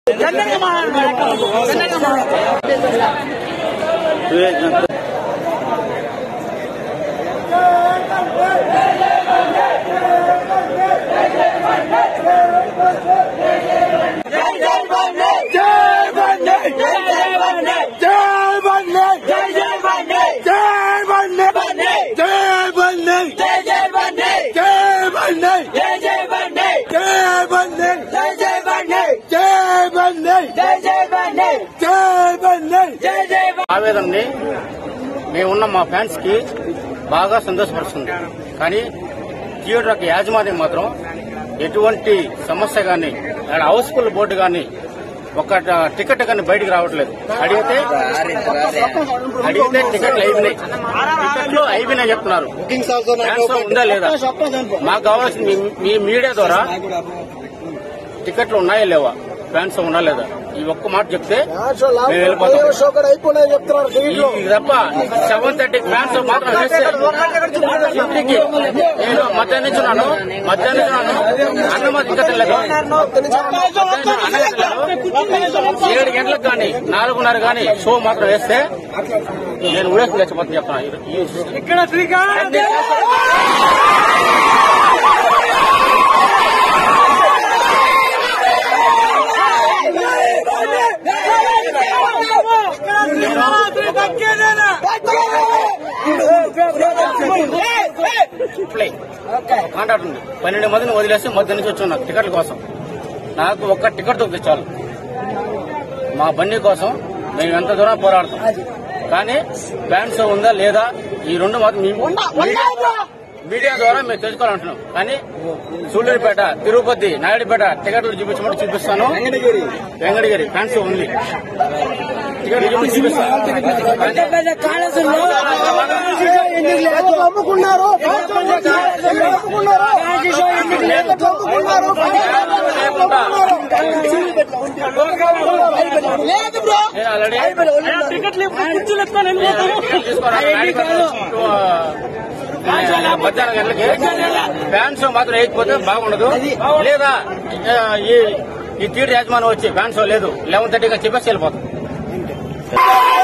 ఆవేదనని మేమున్న మా ఫ్యాన్స్ కి బాగా సంతోషపరుస్తుంది కానీ థియేటర్ యొక్క యాజమాన్యం మాత్రం ఎటువంటి సమస్య గాని అక్కడ హౌస్ఫుల్ బోర్డు గాని ఒక టికెట్ కానీ బయటికి రావట్లేదు అడిగితే అడిగితే టికెట్లు అయిపోయినాయి టికెట్లు అయిపోయినాయి చెప్తున్నారు ఫ్యాన్స్ ఉందా లేదా మాకు కావాల్సిన మీ- మీ మీడియా ద్వారా టికెట్లు ఉన్నాయా లేవా ఫ్యాన్స్ ఉన్నా లేదా ఈ ఒక్క మాట చెప్తే మేము వెళ్ళిపోతాం అయిపోయినాయి చెప్తున్నారు ఈ తప్ప సెవెన్ థర్టీ ఫ్యాన్స్ మాత్రం వేస్తే ఇంటికి నేను మధ్యాహ్నం నుంచి ఉన్నాను మధ్యాహ్నం నుంచి ఉన్నాను అన్నం ఇంకా తినలేదు ఏడు గంటలకు కానీ నాలుగున్నర కానీ షో మాత్రం వేస్తే నేను ఊరేసి తెచ్చిపోతాను చెప్తాను ఇక్కడ ప్లే కాంట్రాక్ట్ ఉంది పన్నెండు మందిని వదిలేసి మధ్య నుంచి వచ్చాను నాకు టికెట్ల కోసం నాకు ఒక్క టికెట్ దొరికితే చాలు మా బండి కోసం మేము ఎంత దూరం పోరాడతాం కానీ ఫ్యాన్స్ ఉందా లేదా ఈ రెండు మాత్రం మీ- మీడియా ద్వారా మేము తెలుసుకోవాలంటున్నాం కానీ సూళ్లూరుపేట తిరుపతి నాయుడుపేట టికెట్లు చూపించమంటే చూపిస్తాను వెంకటగిరి ఫ్యాన్స్ ఉంది టికెట్లు చూపించి చూపిస్తాను అమ్ముకున్నారు నేను ఆల్రెడీ మధ్యాహ్నం గంటలకి ఫ్యాన్స్ మాత్రం వేయకపోతే బాగుండదు లేదా ఆ, ఈ ఈ థియేటర్ యాజమాన్యం వచ్చి ఫ్యాన్స్ లేదు లెవెన్ థర్టీగా చెప్పేసి వెళ్ళిపోతాం